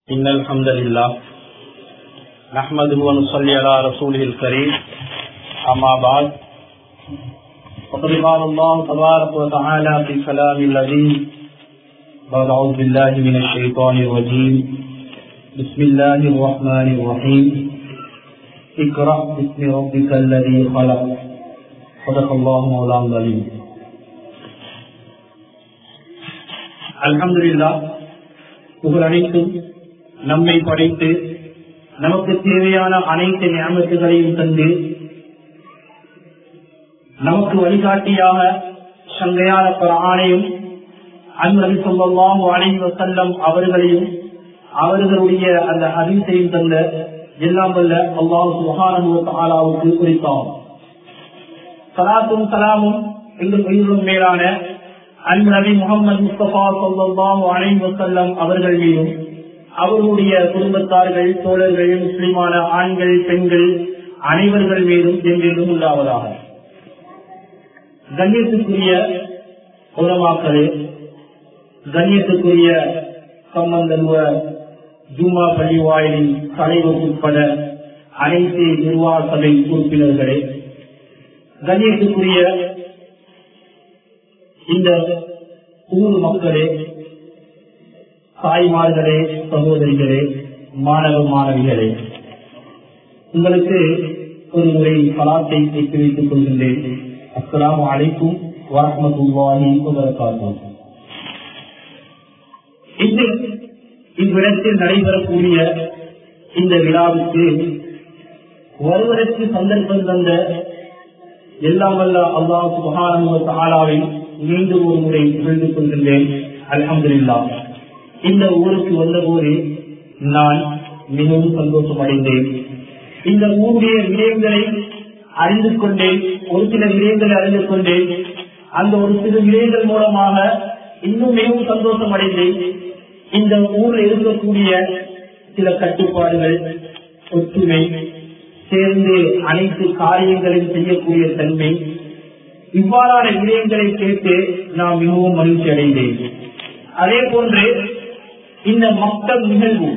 إن الحمد لله نحمده ونصلي على رسوله الكريم أما بعد فقد قال الله تبارك وتعالى في كلام الذي بعد أعوذ بالله من الشيطان الرجيم بسم الله الرحمن الرحيم اقرأ باسم ربك الذي خلق صدق الله مولانا العليم الحمد لله புகழ் அனைத்தும் நம்மை படைத்து நமக்கு தேவையான அனைத்து ஞாபகங்களையும் தந்து நமக்கு வழிகாட்டியாக சங்கையான ஆணையும் அன்பு சொல்லலாம் அணைவ செல்லம் அவர்களையும் அவர்களுடைய அந்த அறிவித்தையும் தந்த எல்லாம் வல்ல அல்லாஹ் சுகானுவ ஆலாவுக்கு குறித்தோம் சலாத்தும் சலாமும் எங்கள் உயிரும் மேலான அன்பு நபி முகமது முஸ்தபா சொல்லாம் அணைவ செல்லம் அவர்கள் மீதும் அவர்களுடைய குடும்பத்தார்கள் தோழர்கள் முஸ்லிமான ஆண்கள் பெண்கள் அனைவர்கள் மீதும் என்றென்றும் உண்டாவதாக கண்ணியத்துக்குரிய உலமாக்களே கண்ணியத்துக்குரிய சம்பந்தருவ ஜூமா பள்ளி வாயிலின் தலைவர் உட்பட அனைத்து நிர்வாக சபை உறுப்பினர்களே கண்ணியத்துக்குரிய இந்த ஊர் மக்களே தாய்மார்களே சகோதரிகளே மாணவ மாணவிகளே உங்களுக்கு ஒரு முறை பலாத்தை வைத்து வைத்துக் கொள்கின்றேன் அஸ்லாம் அழைக்கும் வரமத்துல்லாஹி வபரகாத்தும் இன்று இவ்விடத்தில் நடைபெறக்கூடிய இந்த விழாவுக்கு வருவதற்கு சந்தர்ப்பம் தந்த எல்லாம் வல்ல அல்லாஹ் சுகான ஆளாவை மீண்டும் ஒரு முறை புரிந்து கொள்கின்றேன் அலமதுல்லா இந்த ஊருக்கு வந்தபோது நான் மிகவும் சந்தோஷம் அடைந்தேன் இந்த ஊருடைய விடயங்களை அறிந்து கொண்டேன் ஒரு சில விடயங்களை அறிந்து கொண்டேன் அந்த ஒரு சில விடயங்கள் மூலமாக இன்னும் மிகவும் சந்தோஷம் அடைந்தேன் இந்த ஊரில் இருக்கக்கூடிய சில கட்டுப்பாடுகள் ஒற்றுமை சேர்ந்து அனைத்து காரியங்களையும் செய்யக்கூடிய தன்மை இவ்வாறான விடயங்களை கேட்டு நான் மிகவும் மகிழ்ச்சி அடைந்தேன் அதே போன்று இந்த மக்தம் நிகழ்வு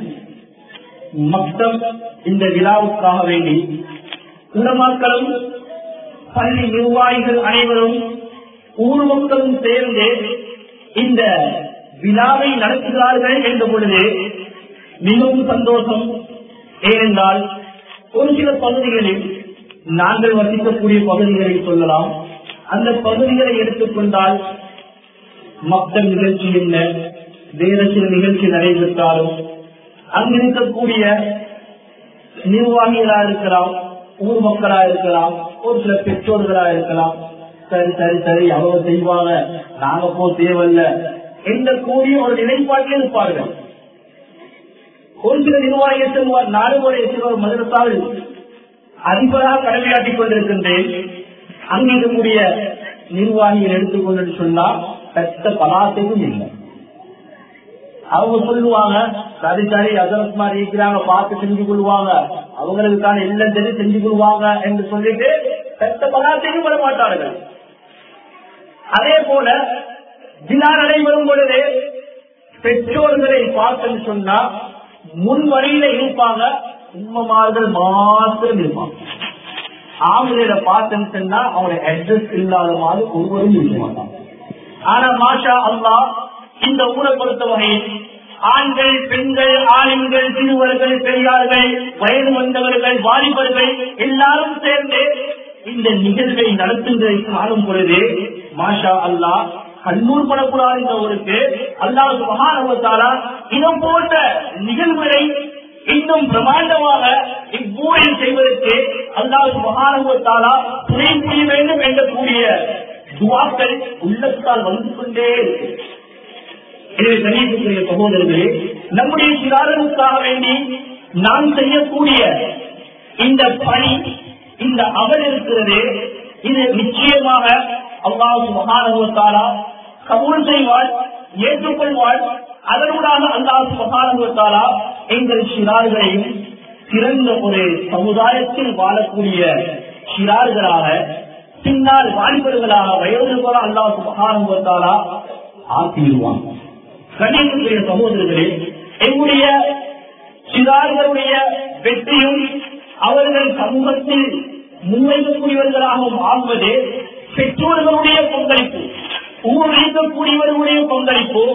மக்தம் இந்த விழாவுக்காக வேண்டி உலமாக்களும் பள்ளி நிர்வாகிகள் அனைவரும் ஊர் மக்களும் சேர்ந்து இந்த விழாவை நடத்துகிறார்கள் என்ற பொழுது மிகவும் சந்தோஷம் ஏனென்றால் ஒரு சில பகுதிகளில் நாங்கள் வசிக்கக்கூடிய பகுதிகளை சொல்லலாம் அந்த பகுதிகளை எடுத்துக்கொண்டால் மக்கள் நிகழ்ச்சி என்ன வேறு சில நிகழ்ச்சி நடைபெற்றாலும் அங்கு இருக்கக்கூடிய நிர்வாகிகளா இருக்கலாம் ஊர் மக்களா இருக்கலாம் ஒரு சில பெற்றோர்களா இருக்கலாம் சரி சரி சரி அவங்க செய்வாங்க நாங்க போ தேவையில்ல என்ற கூடிய ஒரு நிலைப்பாட்டில் இருப்பார்கள் ஒரு சில நிர்வாகிகள் செல்வார் நாடுமுறை சிலர் மதரசாவில் அதிபராக கடமையாற்றிக் கொண்டிருக்கின்றேன் அங்கு இருக்கக்கூடிய நிர்வாகிகள் எடுத்துக்கொண்டு சொன்னா பெற்ற பலாத்தையும் இல்லை அவங்க சொல்லுவாங்க சரி சரி அசரத் மாதிரி இருக்கிறாங்க பார்த்து செஞ்சு கொள்வாங்க அவங்களுக்கான இல்லம் தெரிஞ்சு செஞ்சு கொள்வாங்க என்று சொல்லிட்டு பெற்ற பலாத்தையும் வர மாட்டார்கள் அதே போல விழா நடைபெறும் பொழுது பெற்றோர்களை பார்த்தன்னு சொன்னா முன் வழியில இருப்பாங்க உண்மமார்கள் மாத்திரம் இருப்பாங்க ஆம்பளையில பார்த்தேன்னு சொன்னா அவங்களோட அட்ரஸ் இல்லாத மாதிரி ஒருவரும் இருக்க மாட்டாங்க ஆனா மாஷா அல்லா இந்த ஊரை பொறுத்த வகையில் ஆண்கள் பெண்கள் ஆண்கள் சிறுவர்கள் பெரியார்கள் வயது வந்தவர்கள் வாலிபர்கள் எல்லாரும் சேர்ந்து இந்த நிகழ்வை நடத்துவதை காணும் பொழுது மாஷா அல்லா கண்ணூர் படக்கூடாது இந்த ஊருக்கு அல்லாஹ் மகானவத்தாரா இனம் போன்ற நிகழ்வுகளை இன்னும் பிரமாண்டமாக இவ்வூரில் செய்வதற்கு அல்லாஹ் மகானவத்தாரா துணை புரிய வேண்டும் என்றக்கூடிய துவாக்கள் உள்ளத்தால் வந்து கொண்டே இருக்கு எனவே கணியத்துக்குரிய சகோதரர்களே நம்முடைய சிறாரனுக்காக வேண்டி நாம் செய்யக்கூடிய இந்த பணி இந்த அமல் இருக்கிறது இது நிச்சயமாக அல்லாஹு மகானவத்தாரா கபூல் செய்வாள் ஏற்றுக்கொள்வாள் அதனூடாக அல்லாஹு மகானவத்தாரா எங்கள் சிறார்களையும் சிறந்த ஒரு சமுதாயத்தில் வாழக்கூடிய சிறார்களாக பின்னால் வாலிபர்களாக வயோதிபர அல்லாஹு மகானவத்தாரா ஆக்கிடுவாங்க கணியத்துக்குரிய சகோதரர்களே எங்களுடைய சிறார்களுடைய வெற்றியும் அவர்கள் சமூகத்தில் முன்வைக்கக்கூடியவர்களாகவும் ஆகுவது பெற்றோர்களுடைய பங்களிப்பு ஊரில் இருக்கக்கூடியவர்களுடைய பங்களிப்பு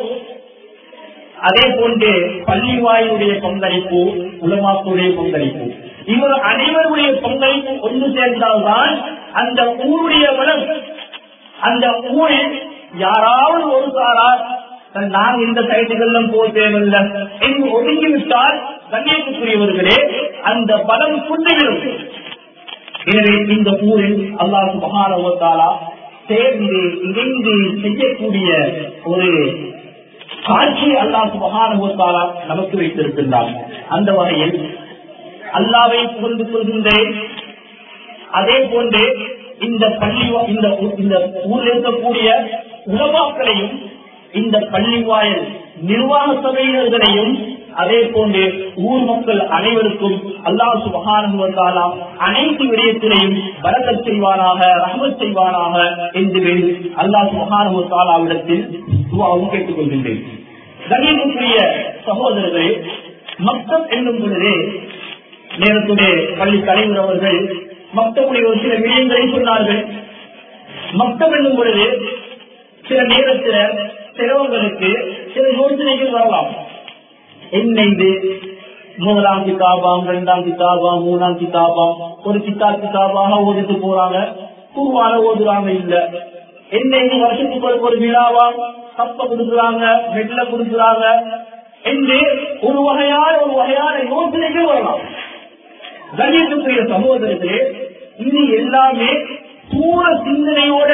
அதே போன்று பள்ளி வாயிலுடைய பங்களிப்பு உலமாக்களுடைய பங்களிப்பு இவர் அனைவருடைய பங்களிப்பு ஒன்று சேர்ந்தால்தான் அந்த ஊருடைய வளம் அந்த ஊரில் யாராவது ஒரு சாரார் நான் இந்த சைட்டுகள்லாம் போய் தேவையில்லை என்று ஒதுங்கிவிட்டால் கண்ணியத்துக்குரியவர்களே அந்த பலம் குன்றிவிடும் எனவே இந்த ஊரில் அல்லாஹ் மகாரவத்தாலா சேர்ந்து இணைந்து செய்யக்கூடிய ஒரு காட்சி அல்லாஹ் மகாரவத்தாலா நமக்கு வைத்திருக்கின்றார் அந்த வகையில் அல்லாவை புரிந்து கொள்கின்றேன் அதே போன்று இந்த பள்ளி இந்த இந்த ஊரில் இருக்கக்கூடிய உலமாக்களையும் இந்த பள்ளி வாயல் நிர்வாக சபையினர்களையும் அதே போன்று ஊர் மக்கள் அனைவருக்கும் அல்லாஹ் சுபகானுவத்தாலா அனைத்து விடயத்திலையும் வரக்கச் செய்வானாக ரஹமத் செய்வானாக என்று அல்லாஹ் சுபகானுவத்தாலாவிடத்தில் துவாவும் கேட்டுக் கொள்கின்றேன் கணிதத்துக்குரிய சகோதரர்களே மக்கள் என்னும் பொழுதே நேரத்துடைய பள்ளி தலைவர் அவர்கள் மக்களுடைய ஒரு சில விடயங்களை சொன்னார்கள் மக்கள் என்னும் பொழுது சில நேரத்தில் சிலவங்களுக்கு சில யோசனைகள் வரலாம் என்ன இது முதலாம் கிதாபாம் இரண்டாம் கிதாபாம் மூணாம் கிதாபாம் ஒரு கித்தா கிதாபாக ஓதிட்டு போறாங்க குருவான ஓதுறாங்க இல்ல என்ன இது வருஷத்துக்கு ஒரு ஒரு விழாவாம் கப்ப கொடுக்குறாங்க மெட்ல கொடுக்குறாங்க என்று ஒரு வகையான ஒரு வகையான யோசனைகள் வரலாம் கணியத்துக்குரிய சகோதரர்களே இது எல்லாமே தூர சிந்தனையோட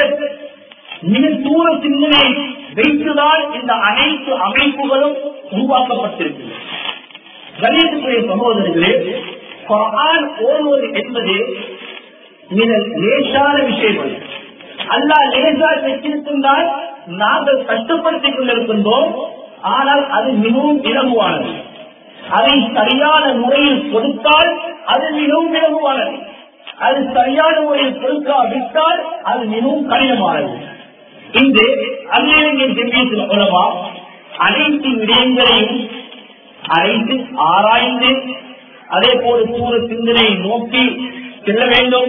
மிக தூர சிந்தனை வைத்துதான் இந்த அனைத்து அமைப்புகளும் உருவாக்கப்பட்டிருக்கிறது கணியத்துக்குரிய சகோதரர்களே குரான் ஓடுவது என்பது மிக லேசான விஷயங்கள் அல்லா லேசாக வச்சிருக்கின்றால் நாங்கள் கட்டுப்படுத்திக் கொண்டிருக்கின்றோம் ஆனால் அது மிகவும் இலகுவானது அதை சரியான முறையில் கொடுத்தால் அது மிகவும் இலகுவானது அது சரியான முறையில் கொடுக்காவிட்டால் அது மிகவும் கடினமானது இன்று அகிலேந்திய ஜெமியத்தில் உலமா அனைத்து விடயங்களையும் அழைத்து ஆராய்ந்து அதே போல சூர சிந்தனை நோக்கி செல்ல வேண்டும்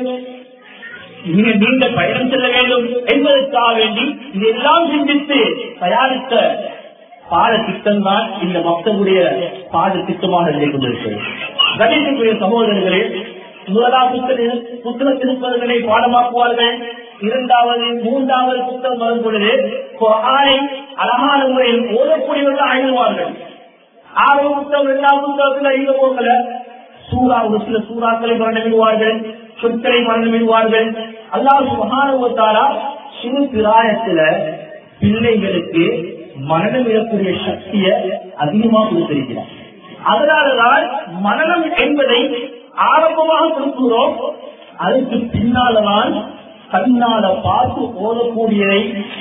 மிக நீண்ட பயணம் செல்ல வேண்டும் என்பதற்காக வேண்டி இதெல்லாம் சிந்தித்து தயாரித்த பாடத்திட்டம் தான் இந்த மக்களுடைய பாடத்திட்டமாக நிலை கொண்டிருக்கிறது கணிதத்துக்குரிய சகோதரர்களே முதலாம் புத்தக புத்தக திருப்பதிகளை பாடமாக்குவார்கள் இரண்டாவது மூன்றாவது புத்தகம் வரும் பொழுது குரானை அழகான முறையில் ஓதக்கூடியவர்கள் அழுவார்கள் ஆறு புத்தகம் இரண்டாம் புத்தகத்தில் ஐந்து போகல சூறா ஒரு சில சூறாக்களை மரணமிடுவார்கள் சொற்களை மரணமிடுவார்கள் அல்லாஹ் சுகானுவத்தாரா சிறு பிராயத்துல பிள்ளைகளுக்கு மரணம் விடக்கூடிய சக்தியை அதிகமாக கொடுத்திருக்கிறார் அதனாலதான் மரணம் என்பதை ஆரம்பமாக கொடுக்கிறோம் அதுக்கு பின்னால்தான் கண்ணால பார்த்து ஓதக்கூடியதை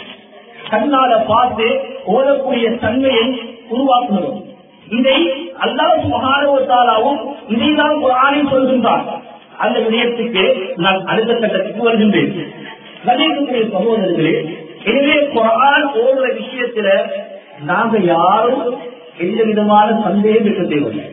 கண்ணால பார்த்து ஓதக்கூடிய தன்மையை உருவாக்குகிறோம் இதை அல்லாஹ் மகானவத்தாலாவும் இதைதான் குரானில் சொல்கின்றார் அந்த விடயத்துக்கு நான் அடுத்த கட்டத்துக்கு வருகின்றேன் கணேசனுடைய சகோதரர்களே எனவே குரான் ஓடுற விஷயத்துல நாங்க யாரும் எந்த விதமான சந்தேகம் இருக்க தேவையில்லை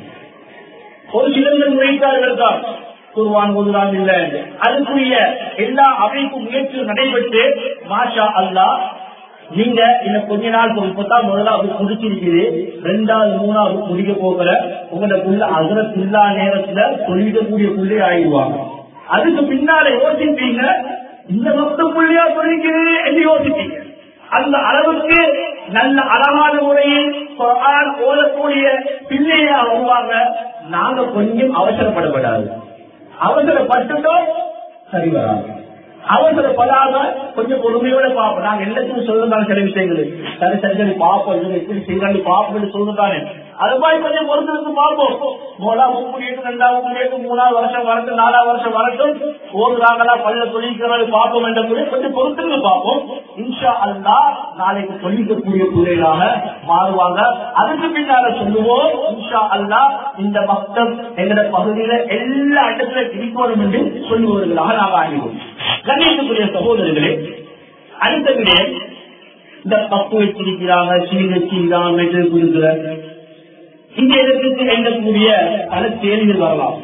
ஒரு சிலர்கள் முறைத்தார்கள் தான் குருவான் ஓதுறான் இல்ல அதுக்குரிய எல்லா அமைப்பு முயற்சியும் நடைபெற்று மாஷா அல்லா நீங்க இந்த கொஞ்ச நாள் இப்பதான் முதல்ல அது முடிச்சிருக்குது ரெண்டாவது மூணாவது முடிக்க போகல உங்களோட புள்ள அதுல புல்லா நேரத்துல சொல்லிக்கக்கூடிய புள்ளே ஆயிடுவாங்க அதுக்கு பின்னால யோசிப்பீங்க இந்த மொத்த புள்ளியா சொல்லிக்குது என்று யோசிப்பீங்க அந்த அளவுக்கு நல்ல அழகான முறையில் குரான் ஓதக்கூடிய பிள்ளையா வருவாங்க நாங்க கொஞ்சம் அவசரப்படப்படாது அவசரப்பட்டுட்டோம் சரி வராது அவசரப்படாம கொஞ்சம் பொறுமையோட பார்ப்போம் நாங்க எல்லாத்துக்கும் சொல்லுறாங்க சில விஷயங்கள் சரி சரி சரி பார்ப்போம் இது எப்படி செய்யறாங்க பார்ப்போம் சொல்லுறாங்க அது மாதிரி கொஞ்சம் பொறுத்திருந்து பார்ப்போம் மூணாவது முடியட்டும் ரெண்டாவது முடியட்டும் மூணாவது வருஷம் வரட்டும் நாலாவது வருஷம் வரட்டும் ஓடுறாங்களா பல்ல தொழில்கிறாங்க பார்ப்போம் என்ற கூட கொஞ்சம் பொறுத்திருந்து பார்ப்போம் இன்ஷா அல்லா நாளைக்கு தொழில்கக்கூடிய பிள்ளைகளாக மாறுவாங்க அதுக்கு பின்னால சொல்லுவோம் இன்ஷா அல்லா இந்த மக்கள் எங்களோட பகுதியில எல்லா இடத்துல இருக்கணும் என்று சொல்லுவவர்களாக நாங்கள் ஆகிடுவோம் கண்ணியத்துக்குரிய சகோதரர்களே அடுத்த விடயம் இந்த பப்பு வச்சிருக்கிறாங்க சீ வச்சிருக்கிறாங்க மெட்டல் கொடுக்குற இந்த இடத்துக்கு எண்ணக்கூடிய பல கேள்விகள் வரலாம்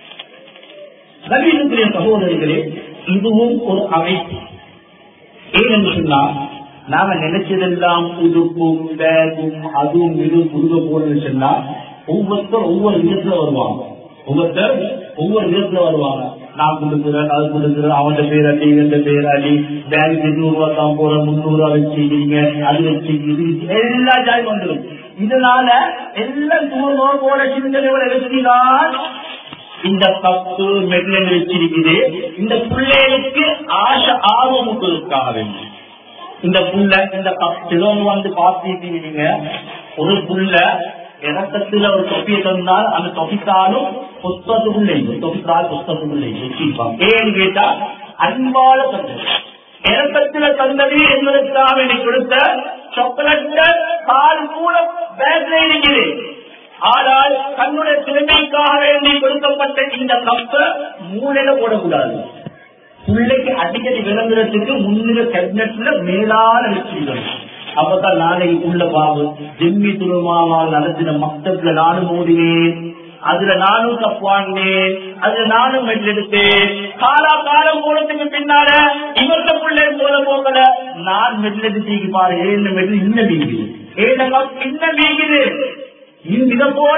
கல்வியினுடைய சகோதரிகளே இதுவும் ஒரு அமைப்பு ஏனென்று சொன்னா நாம நினைச்சதெல்லாம் உடுப்பும் பேகும் அதுவும் இதுவும் புதுக போறதுன்னு சொன்னா ஒவ்வொருத்தர் ஒவ்வொரு விதத்துல வருவாங்க ஒவ்வொருத்தர் ஒவ்வொரு விதத்துல வருவாங்க நான் கொடுக்குறேன் அது கொடுக்குறேன் அவன் பேர் அடி இவன் பேர் அடி பேங்க் இருநூறு ரூபா தான் போற முந்நூறு ரூபா வச்சுக்கிறீங்க அது வச்சு இது வச்சு, எல்லா ஜாய் வந்துடும் இதனால எல்லாம் தூரமா போற சிந்தனையோட வச்சுதான் இந்த கப்பு மெட்லன் வச்சிருக்குது இந்த பிள்ளைகளுக்கு ஆசை ஆர்வம் ஊட்டுவதற்காக வேண்டும் இந்த புள்ள இந்த சிலவங்க வந்து பாத்தீங்க ஒரு புள்ள இறக்கத்துல ஒரு தொப்பியை தந்தால் அந்த தொப்பித்தாலும் புஸ்தகத்துக்குள்ளே தொப்பித்தால் புஸ்தகத்துக்குள்ளே வச்சிருப்பாங்க ஏன்னு கேட்டா அன்பால தந்தது இறக்கத்துல தந்தது என்பதற்காக வேண்டி கொடுத்த சாக்லேட் கால் கூட பேக்ல இருக்குது ஆனால் தன்னுடைய திறமைக்காக வேண்டி கொடுக்கப்பட்ட இந்த கப்ப மூளையில போடக்கூடாது பிள்ளைக்கு அடிக்கடி விளங்குறதுக்கு முன்னில கேபினட்ல மேலான வச்சிருக்கணும் அப்பதான் நாளைக்கு உள்ள பாவு ஜெம்மி துருமாவால் நடத்தின மக்தத்துல நானும் ஓடினேன் அதுல நானும் தப்புவாங்கினேன் அதுல நானும் மெட் எடுத்தேன் காலா காலம் போனதுக்கு பின்னால இவர்த்த பிள்ளை போல போகல நான் மெட்ல எடுத்து பாரு ஏழு மெட்ல இன்னும் வீங்குது ஏழு இன்னும் வீங்குது இதை போல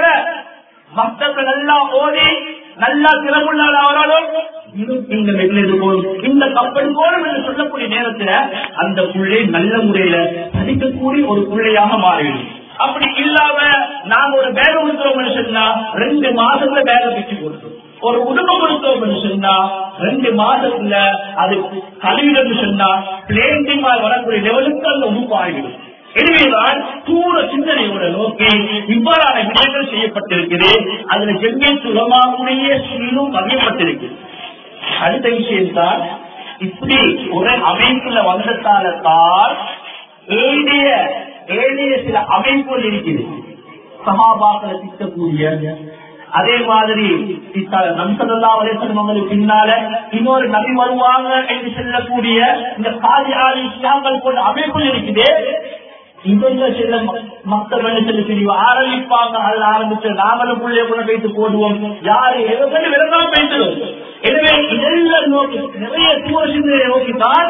மக்கள் நல்லா ஓடி நல்லா திறமுள்ளால் அவராலும் இந்த மெட்லது போலும் இந்த கப்பல் போலும் என்று சொல்லக்கூடிய நேரத்துல அந்த புள்ளை நல்ல முறையில படிக்கக்கூடிய ஒரு பிள்ளையாக மாறிடும் அப்படி இல்லாம நாங்க ஒரு பேக கொடுத்தோம்னு சொன்னா ரெண்டு மாசத்துல பேக பிச்சு கொடுத்தோம் ஒரு உடுப்பு கொடுத்தோம்னு சொன்னா ரெண்டு மாசத்துல அது கழுவிடம்னு சொன்னா பிளேண்டிங் வரக்கூடிய லெவலுக்கு அந்த உடுப்பு ஆகிடும் எனவேதான் தூர சிந்தனையோட நோக்கி இவ்வாறான விடயங்கள் செய்யப்பட்டிருக்குது அதுல ஜெங்கேசு உலமாவுடைய சீலும் பதியப்பட்டிருக்கு அடுத்த விஷயம் தான் இப்படி ஒரு அமைப்புல வந்ததால்தான் ஏழிய ஏழிய சில அமைப்புகள் இருக்குது சகாபாக்களை திட்டக்கூடிய அதே மாதிரி நம்சல்லா வலைசனங்களுக்கு பின்னால இன்னொரு நபி வருவாங்க என்று சொல்லக்கூடிய இந்த காதி ஆதி இஸ்லாங்கள் போன்ற அமைப்புகள் இருக்குது இவங்க சில மக்கள் என்ன சொல்லி ஆரம்பிப்பாங்க அதுல ஆரம்பிச்சு நாமளும் பிள்ளைய கூட வைத்து போடுவோம் யாரு எவ்வளவு விளங்காம பேசிடும் எனவே இதெல்லாம் நோக்கி நிறைய தூர சிந்தனை நோக்கித்தான்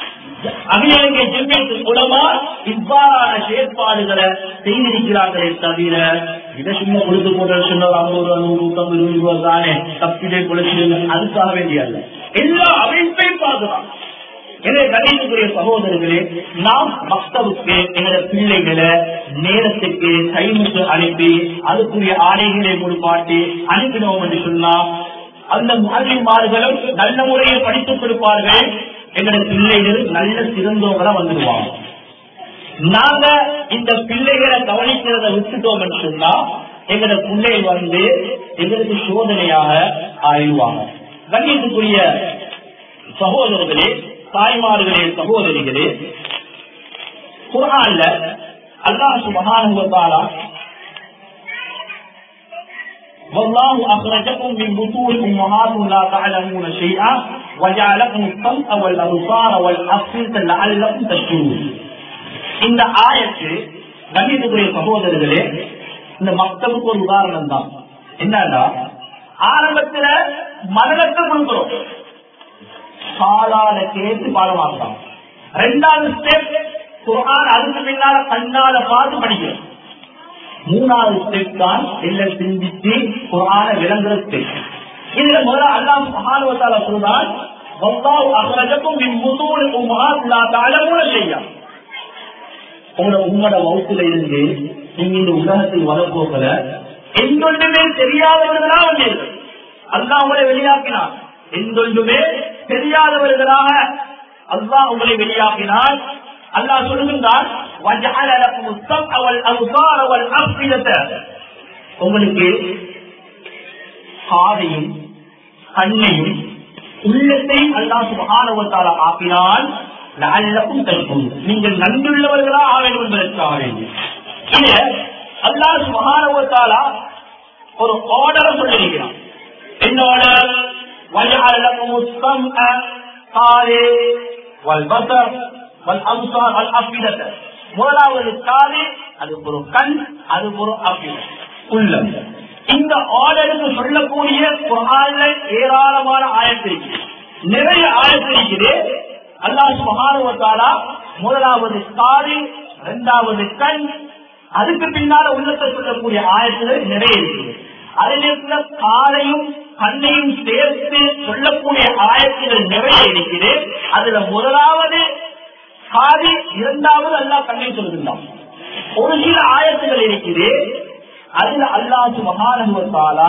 அகிலங்க ஜெமியத்து மூலமா இவ்வாறான செயற்பாடுகளை செய்திருக்கிறார்களே தவிர இதை சும்மா கொடுத்து போட்டு சொன்ன ஐம்பது ரூபா நூறு நூத்தம்பது இருபது ரூபா தானே தப்பிலே குளிச்சு அதுக்காக வேண்டியது எல்லா அமைப்பையும் பார்க்கலாம் எனவே கணேசனுடைய சகோதரர்களே நாம் மக்தவுக்கு எங்களோட பிள்ளைகளை நேரத்துக்கு டைமுக்கு அனுப்பி அதுக்குரிய ஆடைகளை முழுப்பாட்டி அனுப்பினோம் என்று சொன்னா அந்த மாதிரிமார்களும் நல்ல முறையில் படித்துக் கொடுப்பார்கள் எங்களோட பிள்ளைகள் நல்ல சிறந்தவங்களா வந்துடுவாங்க நாங்க இந்த பிள்ளைகளை கவனிக்கிறத விட்டுட்டோம் என்று சொன்னா எங்களோட பிள்ளைகள் வந்து எங்களுக்கு சோதனையாக ஆயிடுவாங்க கண்ணியத்துக்குரிய சகோதரர்களே தாய்மார்களே சகோதரிகளே குரான்ல அல்லாஹ் சுபஹானஹு வ தஆலா والله أخرجكم من بطون أمهاتكم لا تعلمون شيئا وجعلكم السمع والأبصار والأفئدة لعلكم تشكرون இந்த ஆயத்து கண்ணியத்துக்குரிய சகோதரர்களே இந்த மக்களுக்கு ஒரு உதாரணம் தான் என்னன்னா ஆரம்பத்துல மரணத்தை கொடுக்கிறோம் காலால கேட்டு பாடமாக்கலாம் ரெண்டாவது ஸ்டெப் குரான் அதுக்கு பின்னால கண்ணால பார்த்து படிக்கிறோம் மூணாவது ஸ்டெப் தான் எல்லாம் சிந்திச்சு குரான விளங்குற ஸ்டெப் இதுல முதல்ல அல்லாம் மகானுவத்தால சொல்றான் வல்லாஹு அஹ்ரஜக்கும் மின் புதூனி உம்மஹாத் லா தஅலமூன ஷையா உங்களோட உங்களோட வகுப்புல இருந்து நீங்க இந்த உலகத்தில் வரப்போகல எந்தொன்றுமே தெரியாதவர்களா வந்தீர்கள் அல்லாஹ் உங்களை வெளியாக்கினான் எந்தொன்றுமே தெரியாதவர்களாக அல்லாஹ் உங்களை வெளியாக்கினான் அல்லாஹ் சொல்லுகின்றான் وَجَعَلَ لَكُمُ السَّمْعَ وَالْأَبْصَارَ وَالْأَفْئِدَةَ உங்களுக்கு காதையும் கண்ணையும் உள்ளத்தையும் அல்லாஹ் சுப்ஹானஹு வ தஆலா ஆக்கினான் லஅல்லக்கும் தஷ்குரூன் நீங்கள் நன்றுள்ளவர்களா ஆக வேண்டும் என்பதற்காக வேண்டி இது அல்லாஹ் சுப்ஹானஹு வ தஆலா ஒரு ஆர்டரை சொல்லியிருக்கிறான் என்ன ஆர்டர் وجعل لكم السمع قاري والبصر والابصار والافئده முதலாவது காது அது ஒரு கண் அது ஒரு அபிடம் உள்ளம் இந்த ஆர்டருக்கு சொல்லக்கூடிய குரான்ல ஏராளமான ஆயத்து இருக்குது நிறைய ஆயத்து இருக்குது அல்லாஹ் சுகானுவத்தாலா முதலாவது காது இரண்டாவது கண் அதுக்கு பின்னால உள்ளத்தை சொல்லக்கூடிய ஆயத்துகள் நிறைய இருக்குது அதில் காலையும் கண்ணையும் சேர்த்து சொல்லக்கூடிய ஆயத்துகள் நிறைய இருக்குது அதுல முதலாவது காதி இரண்டாவது அல்லாஹ் கண்ணை சொல்லுகின்றான் ஒரு சில ஆயத்துகள் இருக்குது அதுல அல்லாஹு மகானுவத்தாலா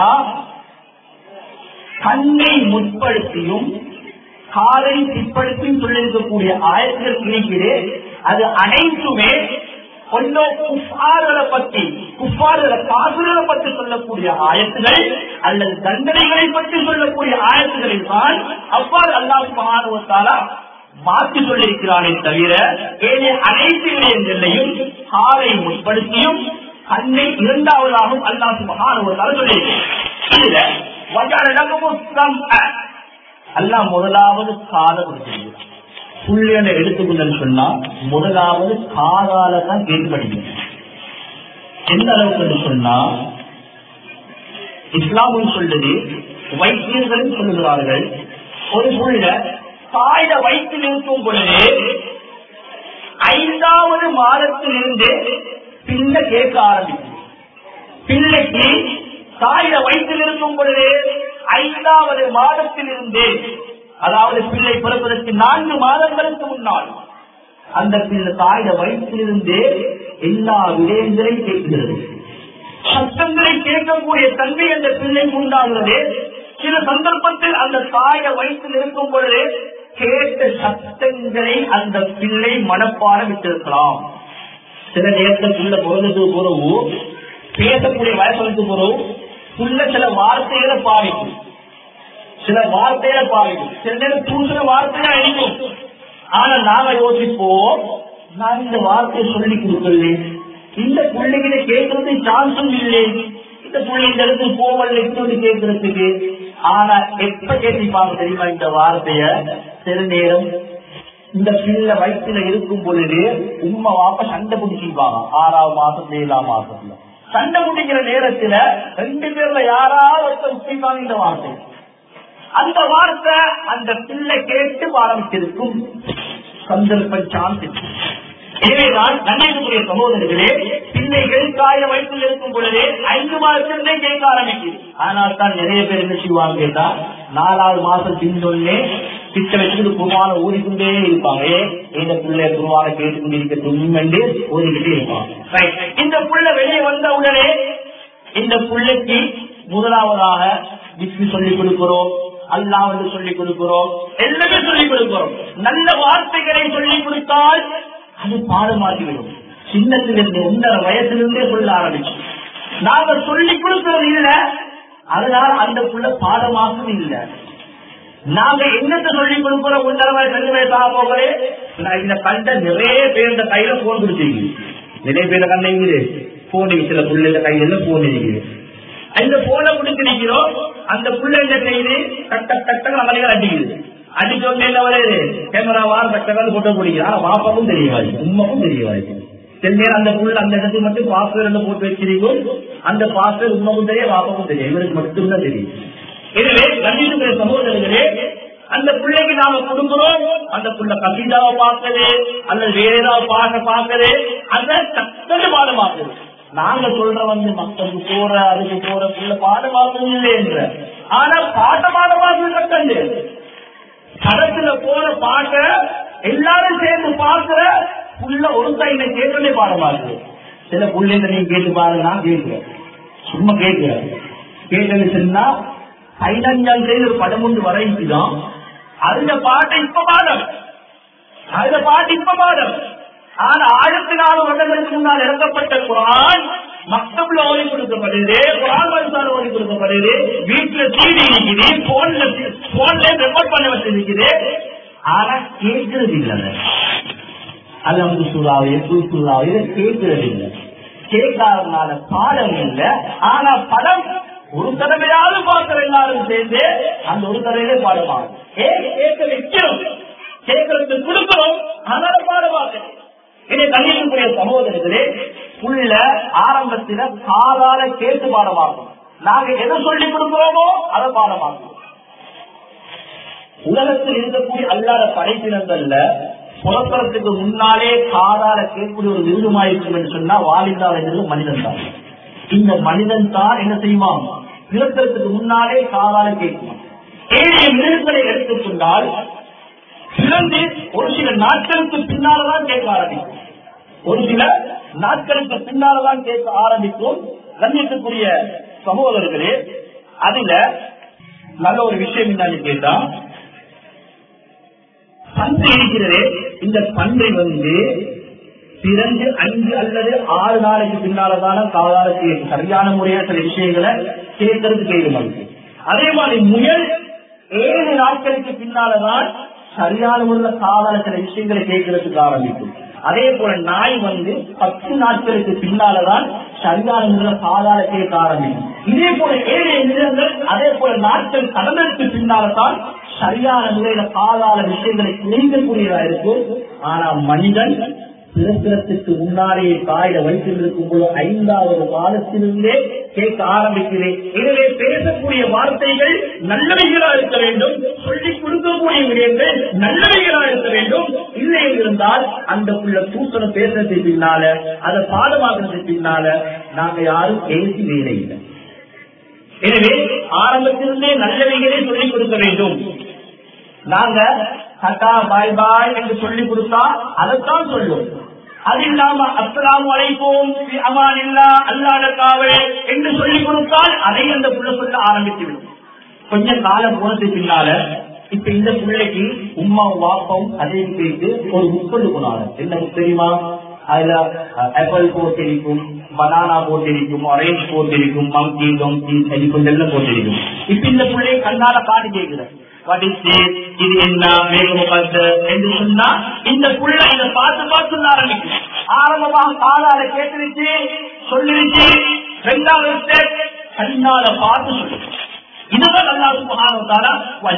கண்ணை முற்படுத்தியும் காலை பிற்படுத்தியும் சொல்லியிருக்கக்கூடிய ஆயத்துகள் இருக்கிறது அது அனைத்துமே ஒன்னோ குஃபார்களை பற்றி குஃபார்களை காசுகளை பற்றி சொல்லக்கூடிய ஆயத்துகள் அல்லது தண்டனைகளை பற்றி சொல்லக்கூடிய ஆயத்துகளில் தான் அவ்வாறு அல்லாஹ் மகானுவத்தாலா மாற்றி சொல்லியிருக்கிறானே தவிர ஏழை அனைத்து விடயங்களையும் காலை முற்படுத்தியும் கண்ணை இரண்டாவதாகவும் அல்லாஹ் மகானுவத்தால் சொல்லியிருக்கிறார் அல்லாஹ் முதலாவது காதை கொடுத்திருக்கிறார் புள்ளியனை எடுத்துக்கொண்டு சொன்னா முதலாவது காதால தான் கேட்படுகிறது எந்த அளவுக்கு சொன்னா இஸ்லாமும் சொல்லுது வைத்தியர்களும் சொல்லுகிறார்கள் ஒரு புள்ள தாயிட வயிற்றில் இருக்கும் பொழுது ஐந்தாவது மாதத்திலிருந்து பிள்ளை கேட்க ஆரம்பிக்கும் பிள்ளைக்கு தாயிட வயிற்றில் இருக்கும் பொழுது ஐந்தாவது மாதத்திலிருந்து அதாவது பிள்ளை பிறப்பதற்கு நான்கு மாதங்களுக்கு முன்னால் அந்த பிள்ளை தாயிட வயிற்றிலிருந்து எல்லா விடயங்களையும் கேட்கிறது சத்தங்களை கேட்கக்கூடிய தன்மை அந்த பிள்ளைக்கு உண்டாகிறது சில சந்தர்ப்பத்தில் அந்த தாய வயிற்றில் இருக்கும் பொழுது கேட்ட சத்தங்களை அந்த பிள்ளை மனப்பாட விட்டிருக்கலாம் சில நேரத்துக்குள்ள பிறந்தது பிறகு பேசக்கூடிய வயசுக்கு பிறகு புள்ள சில வார்த்தைகளை பாவிக்கும் சில வார்த்தைகளை பாவிக்கும் சில நேரம் தூசுற வார்த்தையா இருக்கும் ஆனா நாம யோசிப்போம் நான் இந்த வார்த்தையை சொல்லி கொடுக்கல இந்த பிள்ளைகிட்ட கேட்கறது சான்ஸும் இல்லை இந்த பிள்ளை இந்த இடத்துக்கு போவல் எடுத்து கேட்கறதுக்கு ஆனா எப்ப கேட்டிப்பாங்க தெரியுமா இந்த வார்த்தைய சில நேரம் இந்த பிள்ளை வயிற்றுல இருக்கும் பொழுது உண்மை வாப்ப சண்டை பிடிச்சிருப்பாங்க ஆறாவது மாசம் ஏழாம் மாசத்துல சண்டை பிடிக்கிற நேரத்துல ரெண்டு பேர்ல யாராவது ஒருத்தர் பிடிப்பாங்க இந்த வார்த்தை அந்த வார்த்தை அந்த பிள்ளை கேட்டு ஆரம்பிச்சிருக்கும் சந்தர்ப்பம் சான்ஸ் எனவேதான் நன்மைக்குரிய சகோதரர்களே பிள்ளைகள் காய வயிற்றில் இருக்கும் பொழுதே ஐந்து மாதத்திலிருந்தே கேட்க ஆரம்பிக்குது ஆனால் தான் நிறைய பேர் என்ன செய்வாங்க கேட்டா நாலாவது மாசம் பின்னொன்னே கிட்ட வச்சுட்டு குருவான ஊறிக்கொண்டே இருப்பாங்க இந்த பிள்ளை குருவான கேட்டுக்கொண்டு இருக்க துணிமெண்டு ஊறிக்கிட்டே இருப்பாங்க இந்த புள்ள வெளியே வந்த உடனே இந்த பிள்ளைக்கு முதலாவதாக விஸ்மி சொல்லிக் கொடுக்கிறோம் அல்லா வந்து சொல்லிக் கொடுக்கிறோம் எல்லாமே சொல்லிக் கொடுக்கிறோம் நல்ல வார்த்தைகளை சொல்லிக் கொடுத்தால் அது பாடமாகிவிடும் சின்னத்திலிருந்து ஒன்றரை வயசிலிருந்தே சொல்ல ஆரம்பிச்சு நாங்க சொல்லிக் கொடுக்கிறது இல்ல அதனால அந்த புள்ள பாடமாகவும் இல்லை நாங்க என்னத்தை சொல்லிக் கொடுக்கிறோம் ஒன்றரை வயசு ரெண்டு வயசு ஆக போகிறே நான் இந்த கண்ட நிறைய பேர் இந்த கையில போன் கொடுத்தீங்க நிறைய பேர் கண்டைங்குது போன் சில புள்ள கையில போன் இருக்குது அந்த போனை கொடுத்து நிக்கிறோம் அந்த புள்ள இந்த கையில கட்ட கட்ட நம்மளுக்கு அடிக்குது அடிச்சோடனே என்ன வருது கேமராவா கட்டக்கால் போட்டோ பிடிக்குது ஆனா பாப்பாவும் தெரியாது உண்மைக்கும் தெரியாது சில நேரம் அந்த புள்ள அந்த இடத்துக்கு மட்டும் பாஸ்வேர்டு போட்டு வச்சிருக்கோம் அந்த பாஸ்வேர்டு உண்மைக்கும் தெரியும் பாப்பாவும் தெரியும் இவருக்கு மட்டும்தான் தெரியும் எனவே கண்டிப்பாக சகோதரர்களே அந்த பிள்ளைக்கு நாம கொடுக்கிறோம் அந்த புள்ள கவிதாவை பார்க்கது அல்லது வேற ஏதாவது பாட்ட பார்க்கது அந்த சத்தது பாடமாக்குது நாங்க சொல்ற வந்து மக்களுக்கு போற அதுக்கு போற புள்ள பாடமாக்குது இல்லை என்ற ஆனா பாட்ட பாடமாக்குது கட்டண்டு கடத்துல போற பாட்ட எல்லாரும் சேர்ந்து பார்க்கிற புள்ள ஒரு கையில கேட்டே பாடமாக்குது சில புள்ளைங்க நீங்க கேட்டு பாருங்க நான் கேட்கிறேன் சும்மா கேட்கிறேன் கேட்டது சொன்னா பதினஞ்சாம் தேதி ஒரு படம் ஒன்று வரைக்குதான் அந்த பாட்டை இப்ப பாடம் அந்த பாட்டு இப்ப பாடம் ஆனா ஆயிரத்தி நாலு வருடங்களுக்கு முன்னால் இறக்கப்பட்ட குரான் மக்தப்ல ஓதி கொடுக்கப்படுது குரான் மருந்தால் ஓதி கொடுக்கப்படுது வீட்டுல சீடி இருக்குது போன்ல போன்ல ரெக்கார்ட் பண்ண வச்சிருக்குது ஆனா கேட்கறது இல்லை அலம்பு சூறாவையோ சூறாவையோ கேட்கறது இல்லை கேட்காதனால பாடம் இல்லை ஆனா படம் ஒரு தடவையாவது பார்க்கிற எல்லாரும் சேர்ந்து அந்த ஒரு தடவையிலே பாடுவாங்க ஏன் கேட்க வைக்கிறோம் கேட்கறதுக்கு கொடுக்கிறோம் அதனால பாடுவாங்க இதை கண்ணியக்கூடிய சகோதரர்களே புள்ள ஆரம்பத்தில காதால கேட்டு பாடமாகும் நாங்க எதை சொல்லி கொடுக்கிறோமோ அதை பாடமாகும் உலகத்தில் இருக்கக்கூடிய அல்லாத படைப்பினங்கள்ல புறப்படத்துக்கு முன்னாலே காதால கேட்கக்கூடிய ஒரு விருதுமாயிருக்கும் என்று சொன்னா வாலிந்தால் என்பது மனிதன் தான் இந்த மனிதன் தான் என்ன செய்வான் பிறக்கிறதுக்கு முன்னாலே காதால கேட்குவான் ஏழு மிருகங்களை எடுத்துக்கொண்டால் பிறந்து ஒரு சில நாட்களுக்கு பின்னால்தான் கேட்க ஆரம்பிக்கும் ஒரு சில நாட்களுக்கு பின்னால்தான் கேட்க ஆரம்பிக்கும் கண்ணியத்துக்குரிய சகோதரர்களே அதுல நல்ல ஒரு விஷயம் என்னன்னு கேட்டா பன்றி இருக்கிறதே இந்த பன்றை வந்து பிறந்து அஞ்சு அல்லது ஆறு நாளைக்கு பின்னாலதான காதால கேட்கும் சரியான முறையா சில விஷயங்களை கேட்கறது கேட்கும் அதே மாதிரி முயல் ஏழு நாட்களுக்கு பின்னாலதான் சரியான முறையில் காதால சில விஷயங்களை கேட்கறதுக்கு ஆரம்பிக்கும் அதே போல நாய் வந்து பத்து நாட்களுக்கு பின்னாலதான் சரியான முறையில் காதால கேட்க ஆரம்பிக்கும் இதே போல ஏழு மிருகங்கள் அதே போல நாட்கள் கடந்ததுக்கு பின்னால்தான் சரியான முறையில காதால விஷயங்களை குறைக்கக்கூடியதா இருக்கும் ஆனா மனிதன் பிறப்பிறத்துக்கு முன்னாலே தாயில வைத்திருக்கும் போது ஐந்தாவது மாதத்திலிருந்தே கேட்க ஆரம்பிக்கிறேன் எனவே பேசக்கூடிய வார்த்தைகள் நல்லவைகளா இருக்க வேண்டும் சொல்லிக் கொடுக்கக்கூடிய விடயங்கள் நல்லவைகளா இருக்க வேண்டும் இல்லை இருந்தால் அந்த புள்ள தூசணம் பேசுறதுக்கு பின்னால அதை பாடமாக்குறதுக்கு பின்னால நாங்க யாரும் பேசி வேலை இல்லை எனவே ஆரம்பத்திலிருந்தே நல்லவைகளே சொல்லிக் கொடுக்க வேண்டும் நாங்க கட்டா பாய் பாய் என்று சொல்லிக் கொடுத்தா அதைத்தான் சொல்லும் அது இல்லாம அஸ்லாம் அழைப்போம் அமான் இல்லா அல்லாத காவலே என்று சொல்லிக் கொடுத்தால் அதை அந்த புள்ள சொல்ல ஆரம்பித்துவிடும் கொஞ்ச காலம் போனதுக்கு பின்னால இப்ப இந்த பிள்ளைக்கு உமா வாப்பம் அதே பேருக்கு ஒரு முப்பது குணாலும் என்ன தெரியுமா அதுல ஆப்பிள் போட்டிருக்கும் பனானா போட்டிருக்கும் ஆரேஞ்ச் போட்டிருக்கும் மங்கி டொங்கி செடிக்கும் எல்லாம் போட்டிருக்கும் இப்ப இந்த பிள்ளையை கண்ணால பாட்டு கேட்கிறேன் இது என்ன மேகமுகத்து என்று சொன்னா இந்த புள்ள இதை பார்த்து பார்த்து ஆரம்பிக்கும் ஆரம்பமாக காலால கேட்டுருச்சு சொல்லிருச்சு ரெண்டாவது ஸ்டெப் கண்ணால பார்த்து சொல்லு இதுதான் அல்லா சுபகாரத்தால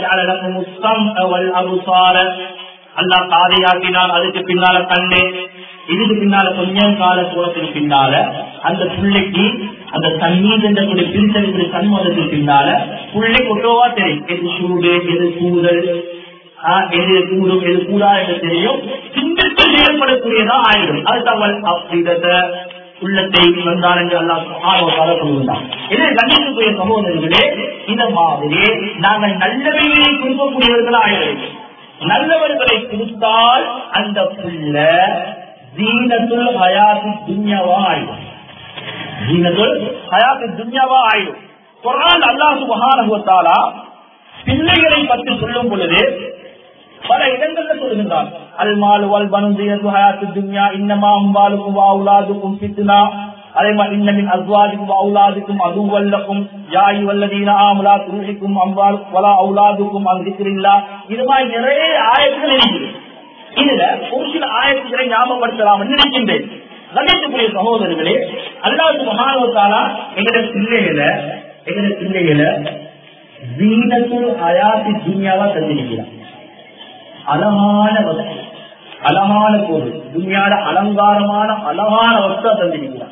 அல்லா காதையாக்கினால் அதுக்கு பின்னால கண்ணு இதுக்கு பின்னால கொஞ்சம் கால தூரத்துக்கு பின்னால அந்த பிள்ளைக்கு அந்த தண்ணீர் என்ற பிரித்தெடுக்கிற சண்முகத்துக்கு பின்னால பிள்ளை கொட்டோவா தெரியும் எது சூடு எது கூதல் எது கூடும் எது கூடா என்று தெரியும் சிந்தத்தில் ஏற்படக்கூடியதா ஆயிடும் அது தவள் அப்படின்றத உள்ளத்தை வந்தார் என்று எல்லாம் ஆர்வத்தால கொள்கின்றான் இதை கண்டிக்கக்கூடிய சகோதரர்களே இந்த மாதிரி நாங்கள் நல்லவைகளை கொடுக்கக்கூடியவர்களா ஆயிடும் நல்லவர்களை கொடுத்தால் அந்த புள்ள ஜீனத்துல் ஹயாத்து துன்யாவா ஆயிடும் ஜீனத்துல் ஹயாத்து துன்யாவா ஆயிடும் குரான் அல்லாஹ் சுபஹானஹு வ தஆலா பிள்ளைகளை பற்றி சொல்லும் பொழுது பல இடங்கள்ல சொல்லுகின்றான் அல் மால் வல் பனுதியத்து ஹயாத்து துன்யா இன்னமா அம்பாலுக்கும் வ அவுலாதுக்கும் ஃபித்னா அதே மாதிரி இன்னமின் அஸ்வாதிக்கும் அவுலாதுக்கும் அதுவல்லக்கும் யாய் வல்லதீன ஆமுலா துருஷிக்கும் அம்பால் வலா அவுலாதுக்கும் அங்கிருக்கிறீங்களா இது மாதிரி நிறைய ஆயத்துகள் இருக்குது இதுல ஒரு சில ஆயத்துக்களை ஞாபகப்படுத்தலாம் நினைக்கின்றேன் கணித்துக்குரிய சகோதரர்களே அல்லாஹ் மகானவத்தாலா எங்கட பிள்ளைகளை எங்கட பிள்ளைகளை வீணத்துள் அயாத்தி துன்யாவா தந்திருக்கிறார் அழகான வஸ்து அழகான பொருள் துன்யாட அலங்காரமான அழகான வஸ்து தந்திருக்கிறார்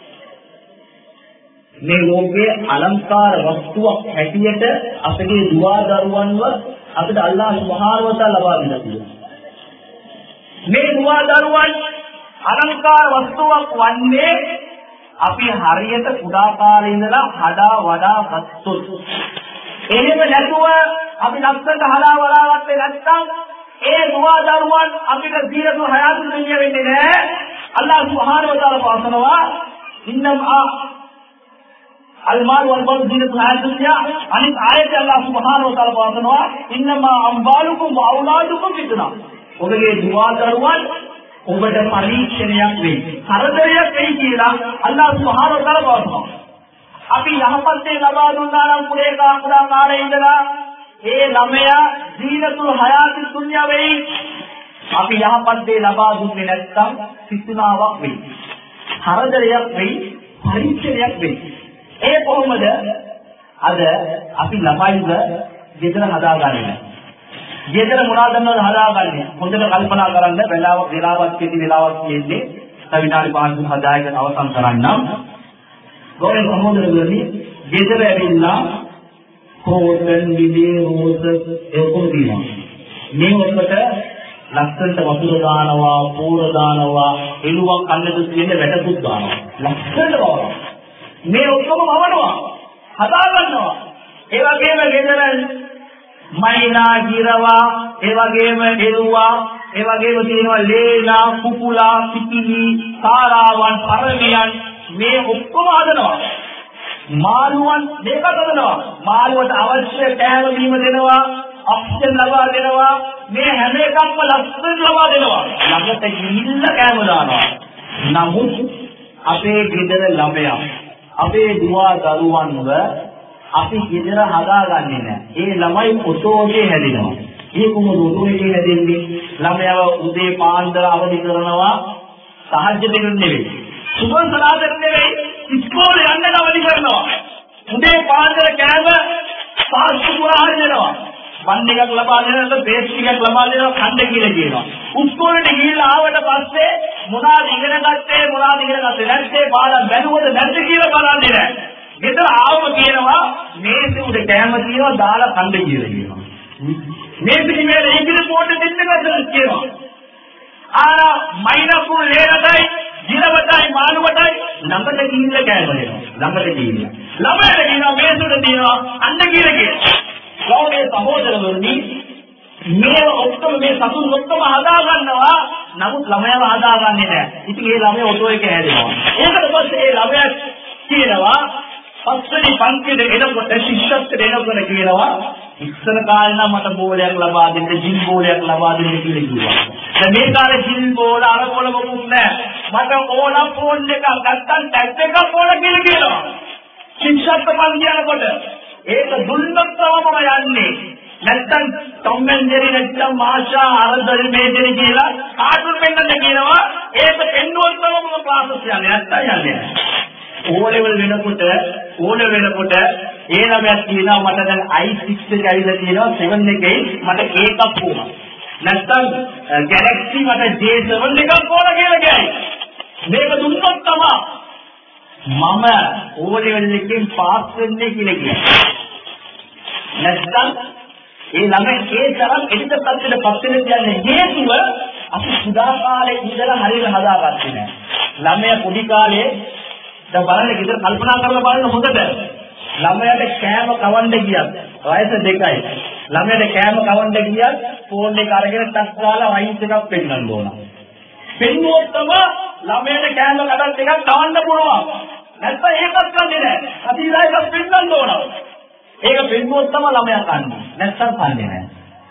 මේ ලෝකයේ අලංකාර වස්තුවක් හැටියට අපගේ දුවා දරුවන්ව අපිට අල්ලාහ් සුබ්හානහු වතාලා ලබා දීලා තියෙනවා. මේ දුවා දරුවන් අලංකාර වස්තුවක් වන්නේ අපි හරියට කුඩා කාලේ ඉඳලා හදා වඩා ගත්තොත් එහෙම නැතුව අපි ලස්සනට හදා වඩා ගත්තේ නැත්නම් ඒ දුවා දරුවන් අපිට ජීවිත හයාතු දුන්නිය වෙන්නේ නැහැ. අල්ලාහ් සුබ්හානහු වතාලා පාසනවා ඉන්නම් المال والبنون زينة الحياة الدنيا අනිත් ආයතය අල්ලාහ් සුබ්හානහු වතාලා පාසනවා ඉන්නමා අම්බාලුකුම් වඅවලාදුකුම් ෆිත්නා ඔබගේ දුවා දරුවන් ඔබට පරීක්ෂණයක් වෙයි කරදරයක් වෙයි කියලා අල්ලාහ් සුබ්හානහු වතාලා පාසනවා අපි යහපත් දේ ලබා දුන්නා නම් කුලේ කාකුඩා කාලේ ඉඳලා ඒ ළමයා ජීවිතුල් හයාති දුන්යා වෙයි අපි යහපත් දේ ලබා දුන්නේ නැත්නම් සිතුනාවක් වෙයි කරදරයක් වෙයි පරීක්ෂණයක් වෙයි ඒ කොහොමද අද අපි ළමයිව ගෙදර හදාගන්නේ ගෙදර මොනවද හදාගන්නේ හොඳට කල්පනා කරන්න වෙලාවක් වෙලාවක් කෙටි වෙලාවක් කියන්නේ විනාඩි 5 10කට අවසන් කරන්නම්. ගෞරව සහෝදරවනි, ගෙදර ඇවිල්ලා කෝටන් විදී රෝස ඒකම තියෙනවා. මේ ඔක්කොට ලස්සනට වතුර දානවා, පෝර දානවා, එළුවක් කන්නද තියෙන වැටකුත් දානවා. ලස්සනට වවනවා. මේ ඔක්කොම වවනවා. හදා ගන්නවා. ඒ වගේම ගෙදර මයිනා ගිරවා, ඒ වගේම එළුවා, ඒ වගේම තියෙනවා ලේනා, කුකුලා, පිටිලි, සාරාවන්, පරමියන් මේ ඔක්කොම හදනවා. මාළුවන් මේක හදනවා. මාළුවට අවශ්‍ය කෑම බීම දෙනවා, ඔක්සිජන් ලබා දෙනවා. මේ හැම එකක්ම ලස්සන ලබා දෙනවා. ළඟට ගිහිල්ල කෑම දානවා. නමුත් අපේ ගෙදර ළමයා අපේ දුවා දරුවන්ව අපි ගෙදර හදාගන්නේ නැහැ. ඒ ළමයි ඔටෝගේ හැදෙනවා. ඒ කොහොමද ඔටෝගේ හැදෙන්නේ? ළමයාව උදේ පාන්දර අවදි කරනවා සහජ දෙන්න නෙවෙයි. සුබ සලාදර නෙවෙයි. ඉස්කෝලේ යන්න අවදි කරනවා. උදේ පාන්දර කෑම පාස්තු පුරා හදනවා. බන් එකක් ලබා දෙනවා පේස්ට් එකක් ලබා දෙනවා කන්න කියලා කියනවා. උස්කෝලේට ගිහිල්ලා ආවට පස්සේ මොනවද ඉගෙන ගත්තේ මොනවද ඉගෙන ගත්තේ නැත්තේ බාලා බැලුවද නැද්ද කියලා බලන්නේ නැහැ. ගෙදර ආවම කියනවා මේසෙ උඩ කෑම තියෙනවා දාලා කන්න කියලා කියනවා. මේසෙ මේල ඉංග්‍රීසි පොඩ්ඩ දෙන්න ගත්තද කියනවා. ආ මයිනපුල් ලේරටයි ජීරවටයි මාළුවටයි ළඟට ගිහිල්ලා කෑම දෙනවා. ළඟට ගිහිල්ලා. ළමයට කියනවා මේසෙට තියෙනවා අන්න කියලා කියනවා. ගෞරවයේ සහෝදරවරුනි මේ ඔක්කොම මේ සතුන් ඔක්කොම හදා ගන්නවා නමුත් ළමයාව හදාගන්නේ නැහැ. ඉතින් ඒ ළමයා ඔටෝ එක හැදෙනවා. ඒකට පස්සේ ඒ ළමයා කියනවා පස්වෙනි පන්තියේ එනකොට ශිෂ්‍යත්වයට එනකොට කියනවා ඉස්සර කාලේ නම් මට බෝලයක් ලබා දෙන්න ජිල් බෝලයක් ලබා දෙන්න කියලා කිව්වා. දැන් මේ කාලේ ජිල් බෝල අර බෝල මොකුත් නැහැ. මට ඕන ෆෝන් එකක් නැත්තම් ටැබ් එකක් ඕන කියලා කියනවා. ශිෂ්‍යත්ව පන්ති යනකොට ඒක දුන්නොත් තමයි යන්නේ. නැත්තම් ටොම් ඇන්ඩ් ජෙරි නැත්තම් මාෂා අරදල් මේජරි කියලා කාටුන් පෙන්නන්න කියනවා. ඒක පෙන්නුවොත් තමයි ක්ලාස් එක යන්නේ. නැත්තම් යන්නේ නැහැ. ඕලෙවල් වෙනකොට ඕන වෙනකොට ඒ ළමයා කියනවා මට දැන් i6 එක ඇවිල්ලා තියෙනවා 7 එකේ මට ඒකක් ඕන. නැත්තම් Galaxy මට J7 එකක් ඕන කියලා කියයි. මේක දුන්නොත් තමයි මම ඕලෙවල් එකෙන් පාස් වෙන්නේ කියලා කියනවා. නැත්තම් ඒ ළමයි ඒ තරම් එඩිට පැත්තට පත් වෙන කියන්නේ හේතුව අපි සුදා කාලේ ඉඳලා හරියට හදාගත්තේ නැහැ. ළමයා පොඩි කාලේ දැන් බලන්න ගෙදර කල්පනා කරලා බලන්න හොඳට. ළමයාට කෑම කවන්න ගියත් වයස දෙකයි. ළමයාට කෑම කවන්න ගියත් ෆෝන් එක අරගෙන ටක් ගාලා වයින්ස් එකක් පෙන්නන්න ඕන. පෙන්නුවොත් තමයි ළමයාට කෑම කඩන් ටිකක් කවන්න පුළුවන්. නැත්නම් ඒකත් කන්නේ නැහැ. අතීතය එකක් පෙන්නන්න ඕන. ඒක පෙන්නුවොත් තමයි ළමයා කන්නේ. නැත්නම් කන්නේ නැහැ.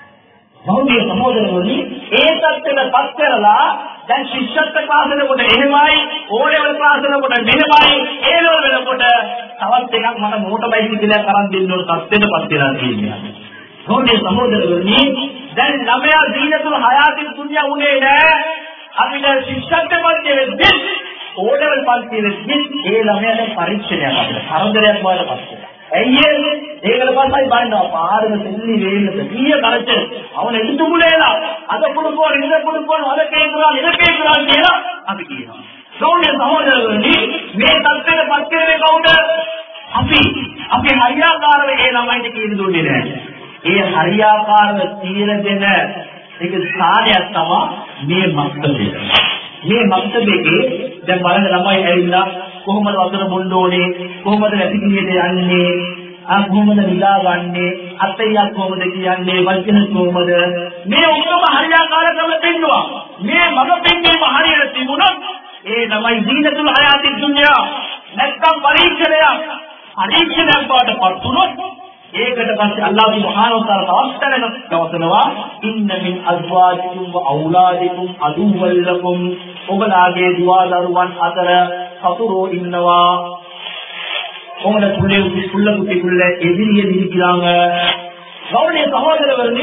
බෞද්ධ සහෝදරවනි ඒ தත්ත්වෙට පත් කරලා දැන් ශිෂ්‍යත්ව ක්ලාස් වලට එහෙමයි ඕ ලෙවල් ක්ලාස් වලට මෙහෙමයි ඒ ලෙවල් වෙනකොට තවත් එකක් මට මෝටර් බයිසිකලයක් අරන් දෙන්න ඕන තත්ත්වෙට පත් වෙලා තියෙනවා. බෞද්ධ සහෝදරවනි දැන් ළමයා දීනතුල් හයාතින් දුන්නා උනේ නෑ අපිට ශිෂ්‍යත්ව පන්ති වෙද්දී ඕ ලෙවල් පන්ති වෙද්දී ඒ ළමයාට පරීක්ෂණයක් අපිට කරදරයක් වඩ පත් වෙනවා. ඇයි ඒකට පස්සයි බලනවා පාරම செல்லி வேலுக்கு தீய கரைச்சு அவனை எடுத்து முடியலாம் அதை கொடுப்போம் இதை கொடுப்போம் அதை கேட்கிறான் இதை கேட்கிறான் කියලා අපි කියනවා සෝනිය සහෝදරවනි මේ தත්ත්වයට පත් කරන්නේ කවුද අපි අපි හරියාකාරව ඒ ළමයිට කියන දුන්නේ නැහැ ඒ හරියාකාරව තීර දෙන ඒක ස්ථානයක් තමයි මේ මක්තබේ මේ මක්තබේකේ දැන් බලන්න ළමයි ඇවිල්ලා කොහොමද වතුර බොන්න ඕනේ කොහොමද වැසිකිළියට යන්නේ ආ කොහොමද නිදාගන්නේ අතయ్యක් කොහොමද කියන්නේ වචන කොහොමද මේ ඔක්කොම හරියාකාර ක්‍රම පෙන්නවා මේ මම පෙන්වීම හරියට තිබුණොත් ඒ තමයි දීනතුල් හයාති දුන්යා නැත්නම් පරීක්ෂණයක් පරීක්ෂණයක් බවටපත් වුණොත් ඒකට පස්සේ අල්ලාහ් සුබ්හානහු තාලා තවස්තරන දවසනවා ඉන්න මින් අස්වාජිකුම් ව අවලාදිකුම් අදුවල් ලකුම් ඔබලාගේ දුවා දරුවන් අතර සතුරෝ ඉන්නවා உங்களோட புள்ளை புள்ள குட்டிக்குள்ள எதிரிகள் இருக்கிறாங்க கவனிய சகோதரவர்களே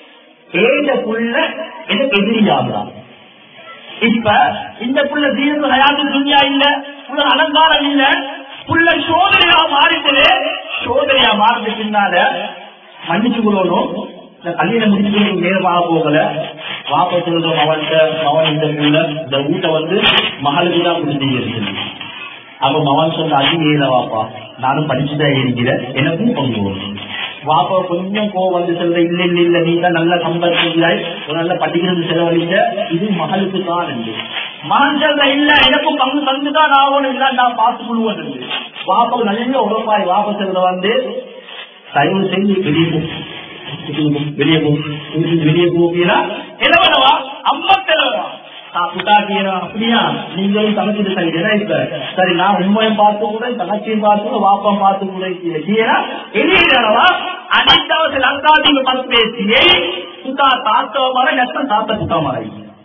ஏந்த புள்ள எனக்கு எதிரியாகிறான் இப்ப இந்த புள்ள தீர்வு ஹயாத்து துன்யா இல்ல புள்ள அலங்காரம் இல்ல புள்ள சோதனையா மாறிட்டு சோதனையா மாறிட்டு பின்னால மன்னிச்சு கொள்ளணும் இந்த கல்யாணம் முடிச்சு நேரமாக போகல வாபஸ் சொல்ற மவன்கிட்ட மவன் இந்த பிள்ளை இந்த வீட்டை வந்து மகளுக்கு தான் கொடுத்தீங்க அப்ப மவன் சொன்ன அது ஏதா வாப்பா நானும் படிச்சுதான் இருக்கிறேன் எனக்கும் பங்கு வரும் வாப்பா கொஞ்சம் கோவம் வந்து சொல்ற இல்ல இல்ல இல்ல நீ தான் நல்லா சம்பாதிக்கிறாய் ஒரு நல்ல படிக்கிறது செலவழிக்க இது மகளுக்கு தான் என்று மகன் சொல்ற இல்ல எனக்கும் பங்கு தந்துதான் ஆகணும் இல்ல நான் பார்த்து கொள்வது வாப்பா நல்ல உறப்பாய் வாப்பா சொல்ற வந்து தயவு செஞ்சு வெளியே போ வெளியே போ வெளியே போகிறா எதவனவா அம்மா தெலவா அப்படியா நீங்களும் தங்கச்சி சரியா இப்ப சரி நான் உண்மையும் பார்த்து கூட தங்கச்சியும் பார்த்து கூட வாப்பம் பார்த்து கூட கீழா எளியவா அனைத்தாவது லங்காதீங்க பத்து பேசியே சுதா தாத்தவ மர நஷ்டம் தாத்த சுத்தா மர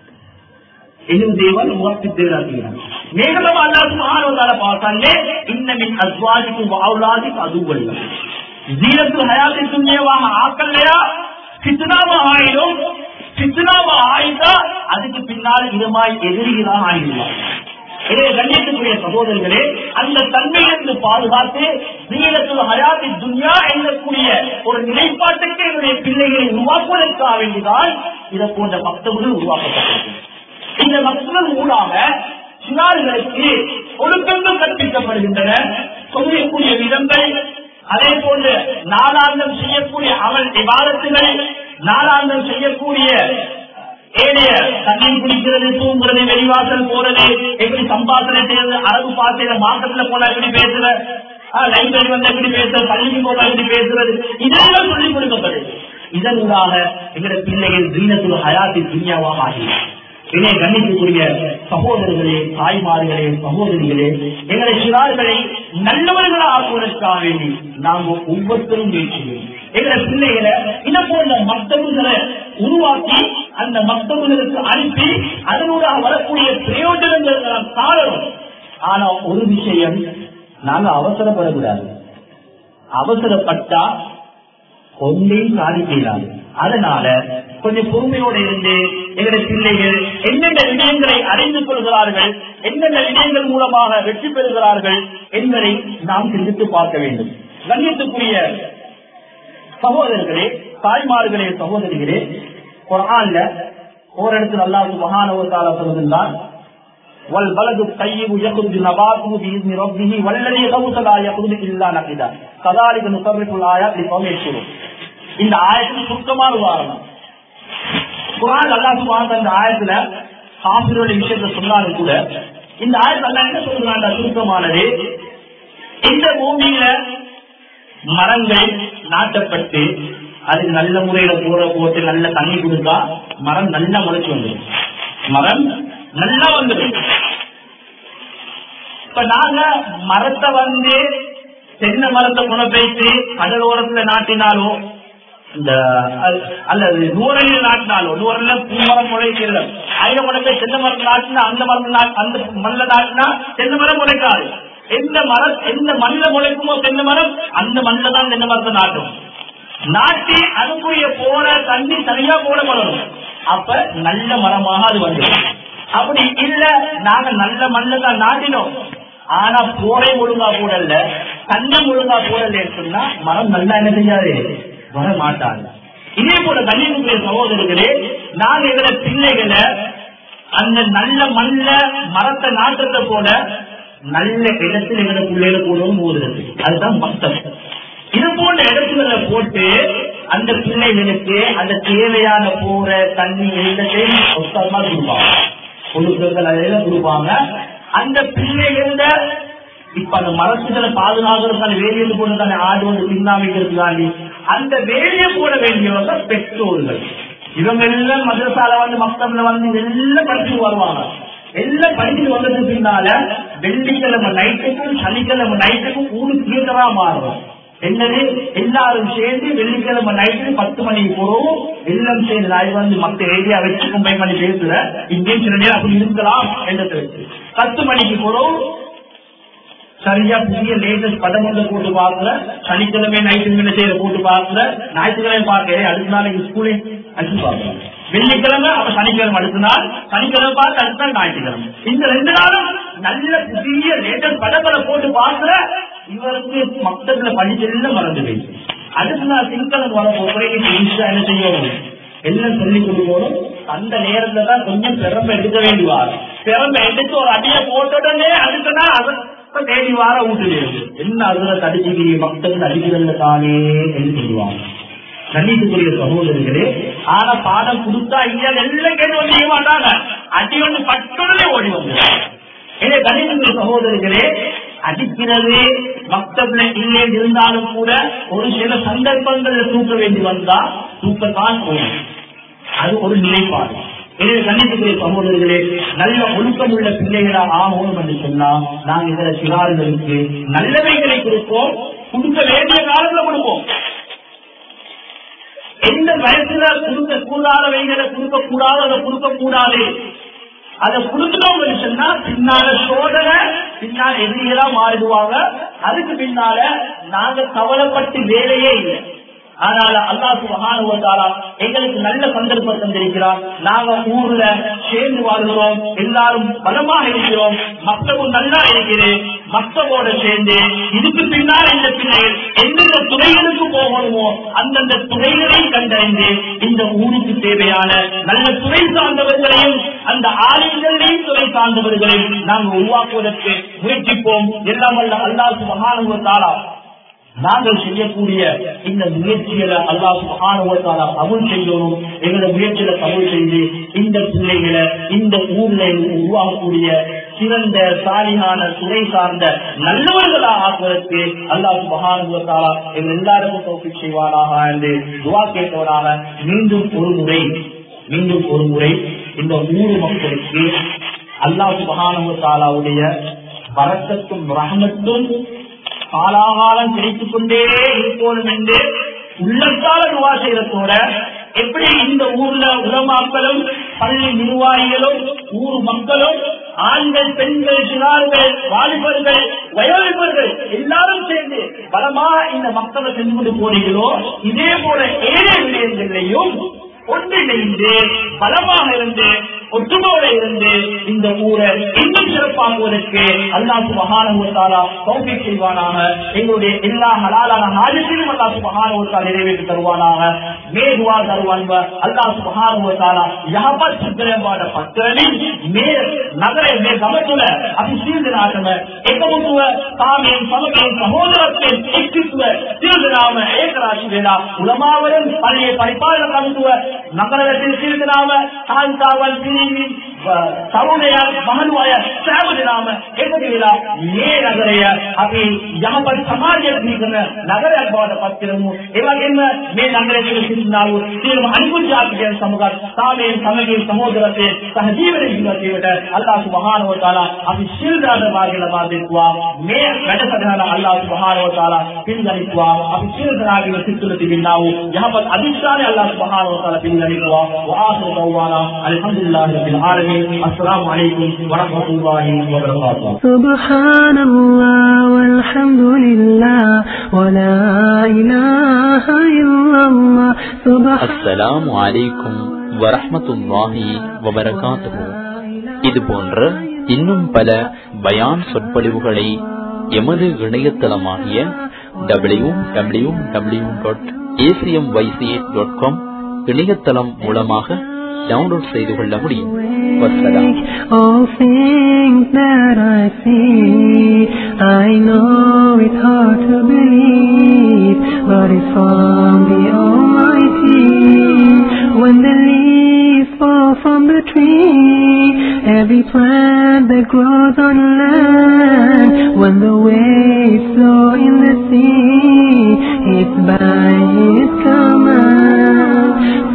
ಇದು ದೇವರು ಮೂವತ್ತಿದ್ದೇವೆ ಮೇಘದವ ಅಲ್ಲ ಸುಮಾರು ಪಾಸಲ್ಲೇ ಇನ್ನ ಮಿನ್ ಅಜ್ವಾಜಿಕು ವಾವುಲಾದಿಕ್ ಅದು ಒಳ್ಳ ಜೀರತ್ತು ಹಯಾತಿ ದುನ್ಯವಾಹ ஆக்கல்லையா சித்தனாவ ஆயிடும் சித்தனாவ ஆயிட்டா அதுக்கு பின்னால் இதுமாய் எதிரிகளாக ஆயிடுவார் எனவே கண்ணியத்துக்குரிய சகோதரர்களே அந்த தன்மையிலிருந்து பாதுகாத்து நீளத்தில் ஹயாத்தி துன்யா எண்ணக்கூடிய ஒரு நிலைப்பாட்டுக்கு என்னுடைய பிள்ளைகளை உருவாக்குவதற்காக வேண்டிதான் இதை போன்ற மக்தபுகள் உருவாக்கப்பட்டது இந்த மக்கள் ஊடாக சிறார்களுக்கு ஒழுக்கங்கள் கற்பிக்கப்படுகின்றன சொல்லக்கூடிய விதங்கள் அதே போன்று நாளாந்தம் செய்யக்கூடிய அமல் விவாதத்துகள் நாளாந்தம் செய்யக்கூடிய ஏழைய தண்ணீர் குடிக்கிறது தூங்குறது வெளிவாசல் போறது எப்படி சம்பாசனை செய்யறது அரபு பாசையில மார்க்கெட்ல போனா எப்படி பேசுற லைப்ரரி வந்து எப்படி பேசுறது பள்ளிக்கு போனா எப்படி பேசுறது இதெல்லாம் சொல்லிக் கொடுக்கப்படுது இதன் ஊடாக எங்களுடைய பிள்ளைகள் தீனத்துள் ஹயாத்தி துன்யாவாக ஆகிறது இணைய கண்ணிக்கக்கூடிய சகோதரர்களே தாய்மார்களே சகோதரிகளே எங்களை சிறார்களை நல்லவர்களாக ஆக்குவதற்காக வேண்டி நாங்கள் ஒவ்வொருத்தரும் முயற்சிக்கிறோம் எங்களை பிள்ளைகளை இதை போன்ற மக்தபுகளை உருவாக்கி அந்த மக்தபுகளுக்கு அனுப்பி அதனூடாக வரக்கூடிய பிரயோஜனங்கள் நாம் காணணும் ஆனா ஒரு விஷயம் நாங்க அவசரப்படக்கூடாது அவசரப்பட்டா ஒன்றையும் சாதிக்கிறாங்க அதனால கொஞ்சம் பொறுமையோடு இருந்து எங்களுடைய பிள்ளைகள் என்னென்ன விடயங்களை அறிந்து கொள்கிறார்கள் என்னென்ன விடயங்கள் மூலமாக வெற்றி பெறுகிறார்கள் என்பதை நாம் சிந்தித்து பார்க்க வேண்டும் கண்ணியத்துக்குரிய சகோதரர்களே தாய்மார்களே சகோதரிகளே குரான்ல ஓரிடத்தில் அல்லாஹ் மகானவத்தால சொல்லுகின்றான் والبلد الطيب يخرج نباته باذن ربه والذي خبث لا يخرج الا نقدا كذلك نصرف الايات لقوم يشكرون இந்த ஆயத்தில் சுத்தமான உதாரணம் குரான் அல்லா சுபான் அந்த ஆயத்துல காபிரோட விஷயத்த சொன்னாலும் கூட இந்த ஆயத்தில் அல்லா என்ன சொல்றாங்க சுருக்கமானது இந்த பூமியில மரங்கள் நாட்டப்பட்டு அதுக்கு நல்ல முறையில போற போட்டு நல்ல தண்ணி கொடுத்தா மரம் நல்லா முளைச்சு வந்துடும் மரம் நல்லா வந்துடும் இப்ப நாங்க மரத்தை வந்து தென்னை மரத்தை குணப்பெய்த்து கடலோரத்துல நாட்டினாலோ இந்த அல்லது நூறலில் நாட்டினாலோ நூறல பூமரம் முளைக்கல ஐய முளைக்க தென்னை மரம் நாட்டினா அந்த மரம் அந்த மண்ணில் நாட்டினா தென்னை மரம் முளைக்காது எந்த மரம் எந்த மண்ணில் முளைக்குமோ தென்னை மரம் அந்த மண்ணில் தான் தென்னை மரத்தை நாட்டும் நாட்டி அதுக்குரிய போன தண்ணி சரியா போடப்படணும் அப்ப நல்ல மரமாக அது வந்துடும் அப்படி இல்ல நாங்க நல்ல மண்ணில் தான் நாட்டினோம் ஆனா போரை ஒழுங்கா போடல தண்ணி ஒழுங்கா போடல சொன்னா மரம் நல்லா என்ன செய்யாது வர மாட்டாங்க இதே போல கண்ணியத்துக்குரிய சகோதரர்களே நாங்க எங்களை பிள்ளைகளை அந்த நல்ல மண்ல மரத்தை நாட்டத்தை போல நல்ல இடத்துல எங்களை பிள்ளைகளை போடவும் போதுறது அதுதான் மக்தம் இது போன்ற இடத்துல போட்டு அந்த பிள்ளைகளுக்கு அந்த தேவையான போற தண்ணி எல்லாத்தையும் சொத்தமா கொடுப்பாங்க கொடுக்கறதுல அதெல்லாம் கொடுப்பாங்க அந்த பிள்ளைகள இப்ப அந்த மரத்துகளை பாதுகாக்கிறதுக்கான வேலியை போட்டு தானே ஆடு வந்து பின்னாமிக்கிறதுக்காண்டி அந்த வேலையை போட வேண்டியவங்க பெற்றோர்கள் இவங்க எல்லாம் மதரசால வந்து மக்தப்ல வந்து எல்லாம் படிச்சு வருவாங்க எல்லாம் படிச்சுட்டு வந்ததுக்கு பின்னால வெள்ளிக்கிழமை நைட்டுக்கும் சனிக்கிழமை நைட்டுக்கும் ஊரு தியேட்டரா மாறும் என்னது எல்லாரும் சேர்ந்து வெள்ளிக்கிழமை நைட்டு பத்து மணிக்கு போறோம் எல்லாம் சேர்ந்து நான் வந்து மத்த ஏரியா வச்சு கம்பைன் பண்ணி பேசுற இங்கேயும் சில நேரம் அப்படி இருக்கலாம் என்றதை வச்சு பத்து மணிக்கு போறோம் சரியா புதிய லேட்டஸ்ட் படம் வந்து போட்டு பாக்கல சனிக்கிழமை நைட்டு செய்யற போட்டு பாக்கல ஞாயிற்றுக்கிழமை பார்க்க அடுத்த நாளைக்கு ஸ்கூலில் அடிச்சு பார்க்கலாம் வெள்ளிக்கிழமை அப்ப சனிக்கிழமை அடுத்த நாள் சனிக்கிழமை பார்த்து அடுத்த நாள் ஞாயிற்றுக்கிழமை இந்த ரெண்டு நாளும் நல்ல புதிய லேட்டஸ்ட் படங்களை போட்டு பாக்குற இவருக்கு மக்தத்துல படிச்செல்லாம் மறந்து போயிடுச்சு அடுத்த நாள் திங்கலம் வர போகிறேன் என்ன செய்யணும் எல்லாம் சொல்லி கொடுக்கணும் அந்த நேரத்துல தான் கொஞ்சம் பெருமை எடுக்க வேண்டிவார் பெருமை எடுத்து ஒரு அடியை போட்ட உடனே அதுக்கு நான் அதை தேடி வார வீட்டுல இருக்கு என்ன அதுல தடிச்சுக்கிறீங்க மக்கள் அடிக்கிறதுல தானே என்று சொல்லுவாங்க கண்ணியத்துக்குரிய சகோதரர்களே ஆனா பாடம் கொடுத்தா இங்க எல்லாம் கேட்டு வந்து செய்ய மாட்டாங்க அடி வந்து பட்டுடனே ஓடி வந்து எனவே கண்ணியத்துக்குரிய சகோதரர்களே அடிக்கிறது மக்தப்ல இல்லை இருந்தாலும் கூட ஒரு சில சந்தர்ப்பங்கள்ல தூக்க வேண்டி வந்தா தூக்கத்தான் போகும் அது ஒரு நிலைப்பாடு எனவே கண்ணியத்துக்குரிய சகோதரர்களே நல்ல ஒழுக்கம் உள்ள பிள்ளைகளா ஆகணும் என்று சொன்னா நாங்க இதர சிறார்களுக்கு நல்லவைகளை கொடுப்போம் கொடுக்க வேண்டிய காலத்துல கொடுப்போம் எந்த வயசுல கொடுக்க கூடாதவைகளை கொடுக்க கூடாது அதை கொடுக்க கூடாது அதை கொடுத்துட்டோம் சொன்னா பின்னால சோதனை பின்னால் எதிரிகளா மாறிடுவாங்க அதுக்கு பின்னால நாங்க கவலைப்பட்டு வேலையே இல்லை அதனால அல்லாஹ் சுபஹானுவத்தாலா எங்களுக்கு நல்ல சந்தர்ப்பம் தந்திருக்கிறார் நாங்க ஊர்ல சேர்ந்து வாழ்கிறோம் எல்லாரும் பலமாக இருக்கிறோம் மக்களும் நல்லா இருக்குது மக்களோட சேர்ந்து இதுக்கு பின்னால் இந்த பிள்ளைகள் எந்தெந்த துறைகளுக்கு போகணுமோ அந்தந்த துறைகளை கண்டறிந்து இந்த ஊருக்கு தேவையான நல்ல துறை சார்ந்தவர்களையும் அந்த ஆலயங்களையும் துறை சார்ந்தவர்களையும் நாங்கள் உருவாக்குவதற்கு முயற்சிப்போம் எல்லாம் வல்ல அல்லாஹ் சுபஹானுவத்தாலா நாங்கள் செய்யக்கூடிய இந்த முயற்சிகளை அல்லாஹ் சுபஹானுவத்தாலா கபூல் செய்யணும் எங்களோட முயற்சியில கபூல் செய்து இந்த பிள்ளைகளை இந்த ஊர்ல உருவாகக்கூடிய சிறந்த சாலியான துறை சார்ந்த நல்லவர்களாக ஆக்குவதற்கு அல்லாஹ் சுபஹானுவத்தாலா எங்கள் எல்லாருக்கும் தோப்பி செய்வானாக என்று துவா கேட்டவராக மீண்டும் ஒரு முறை மீண்டும் ஒரு முறை இந்த ஊர் மக்களுக்கு அல்லாஹ் சுபஹானுவத்தாலாவுடைய வரக்கத்தும் ரஹமத்தும் காலாகாலம் கிடைத்துக் கொண்டே இருப்போம் என்று உள்ளத்தால துவா செய்யறதோட எப்படி இந்த ஊர்ல உலமாக்களும் பள்ளி நிர்வாகிகளும் ஊர் மக்களும் ஆண்கள் பெண்கள் சிறார்கள் வாலிபர்கள் வயோதிபர்கள் எல்லாரும் சேர்ந்து பலமா இந்த மக்களை சென்று கொண்டு போனீங்களோ இதே போல ஏழை விடயங்களையும் ஒன்றிணைந்து பலமாக இருந்து ஒற்றுமையோட இருந்து இந்த ஊரை இன்னும் சிறப்பாகுவதற்கு அல்லா சுபகானுவத்தாலா தௌஃபீக் செய்வானாக எங்களுடைய எல்லா ஹலாலான ஹாஜத்திலும் அல்லா சுபகானுவத்தால் நிறைவேற்றி தருவானாக மேதுவா தருவான் அல்லா சுபகானுவத்தாலா යහපත් සුද්ධරයන්වාට පත් කරමින් මේ නගරයේ මේ ගමතුල අපි සියලු දෙනාටම එකමුතුව කාමයෙන් සමගයෙන් සහෝදරත්වයෙන් එක්විත්ව සියලු දෙනාම ඒක රාශි වෙලා උලමාවලින් පරියේ පරිපාලන කමිටුව නගරවැසියන් සියලු දෙනාම කාන්තාවන් පිරිමින් තරුණයන් මහලු අය සෑම දෙනාම එකතු වෙලා මේ නගරය අපි යහපත් සමාජයක් දී කරන නගරයක් බවට පත් කරමු ඒ වගේම මේ නගරයේ සිටිනා වූ සියලුම අනිකුත් ජාතිකයන් සමගත් සාමයෙන් සමගින් සහෝදරත්වයෙන් සහජීවන ජීවිතයට අල්ලාහ් සුබ්හානහු වතාලා අපි සිල් දාන මාර්ගය ලබා දෙත්වා මේ වැඩසටහන අල්ලාහ් සුබ්හානහු වතාලා පිළිගනිත්වා අපි සිල් දානාගේ සිත්තුල තිබෙනා වූ යහපත් අධිෂ්ඨානය අල්ලාහ් සුබ්හානහු වතාලා පිළිගනිත්වා وآخر دعوانا الحمد لله رب العالمين السلام عليكم ورحمة الله وبركاته سبحان الله والحمد لله ولا إله إلا الله سبحان அஸ்ஸலாமு அலைக்கும் வரஹ்மத்துல்லாஹி வபரகாத்துஹு இது போன்ற இன்னும் பல பயான் சொற்பொழிவுகளை எமது இணையதளமாகிய W W W dot ACM YC dot com இணையதளம் மூலமாக டவுன்லோட் செய்து கொள்ள முடியும் வசலாம் All things that I see, I know it's hard to believe, but it's from the Almighty. When the leaves fall from the tree, every plant that grows on land, when the waves flow in the sea, it's by His command.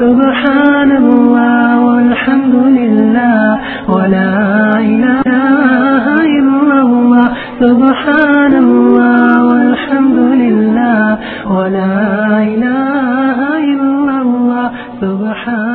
Subhanallah walhamdulillah wa la ilaha illallah. Subhanallah walhamdulillah wa la ilaha illallah. Subhan